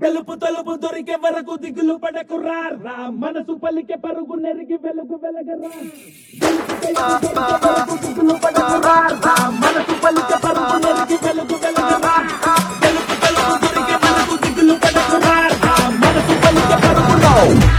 గెలుపు తలుపు దొరికే వరకు దిగులు పడకు రా రా మనసు పలికే పరుగు నెరిగి వెలుగు వెలగరా గెలుపు తలుపు దొరికే వరకు దిగులు పడకు రా రా మనసు పలికే పరుగు నెరిగి వెలుగు వెలగరా గెలుపు తలుపు దొరికే వరకు దిగులు పడకు రా రా మనసు పలికే పరుగులో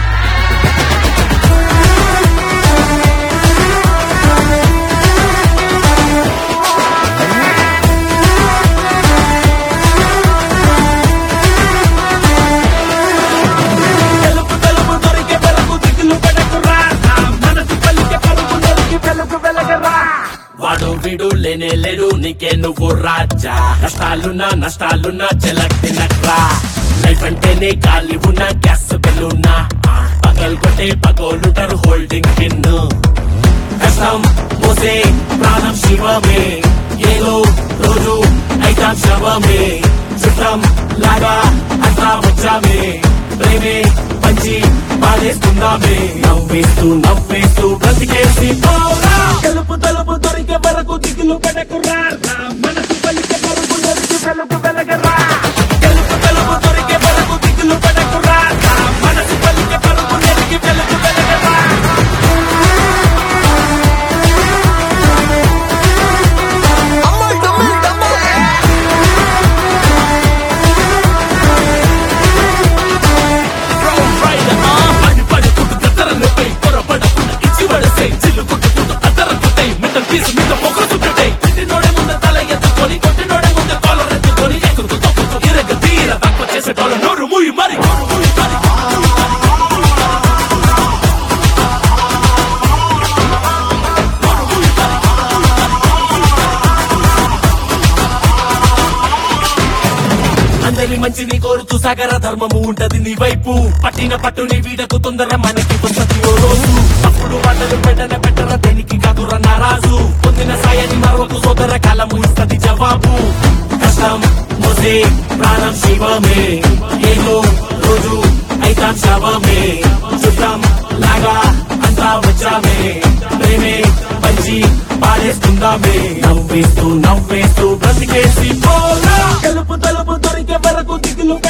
గెలుపు తలుపు దొరికే వరకు దిగులు పడకు రా రా మనసు పలికే పరుగు నెరిగి వెలుగు వెలగరా వాడు వీడు లేనే లేడు నీకే నువ్వు రాజా కష్టాలున్నా నష్టాలున్నా చెలక్ తినక్రా లైఫ్ అంటేనే గాలి ఉన్న గ్యాస్ బెలూనా పగల్ కొట్టే పగోలుంటారు హోల్డింగ్ పిన్ను కష్టం మోసే ప్రాణం శివమే ఏదో రోజు అయితాం శవమే చుట్టం లాగా అంతా వచ్చామే ప్రేమే పంచి పాడేస్తున్నామే నవ్వేస్తూ నవ్వేస్తూ బ్రతికేసి పోరా గెలుపు తలుపు దొరికే వరకు దిగులు పడకు రా రా మనసు పలికే పరుగు నెరిగి వెలుగు వెలగరా గెలుపు తలుపు దొరికే వరకు దిగులు పడకు రా రా మనసు పలికే పరుగు నెరిగి వెలుగు వెలగరా పడి పడుకుంటూ గద్దరలపై పొరపడకుండా ఇచ్చి పడసే చిల్లు కొట్టుకుంటూ అద్దరకుతాయి మెటల్ పీసు మీద పొగరుతుంటాయి కొట్టినోడే ముందు తల ఎత్తుకొని కొట్టినోడే ముందు కాలర్ ఎత్తుకొని ఎక్కుతూ తప్పుతూ ఇరగ తీర తక్కువ చేసేటోళ్ళ నోరు మూయి మరి నోరు మూయి మరి అందరి మంచిని కోరుతూ సాగర ధర్మము ఉంటది నీ వైపు పట్టిన పట్టుని వీడకు తొందర మనకి వస్తది ఓ రోజు అప్పుడు వాళ్ళను పెట్టన పెట్టన దేనికి కాదుర నారాజు పొందిన సాయాన్ని మరొక సోదర కాలము ఇస్తది జవాబు కష్టం మోసే ప్రాణం శివమే ఏదో రోజు అయితాం శవమే చుట్టం లాగా అంతా వచ్చామే ప్రేమే పంచి పాడేస్తుందామే నవ్వేస్తూ నవ్వేస్తూ బ్రతికేసి పోలా గెలుపు తలుపు దొరికే వరకు దిగులు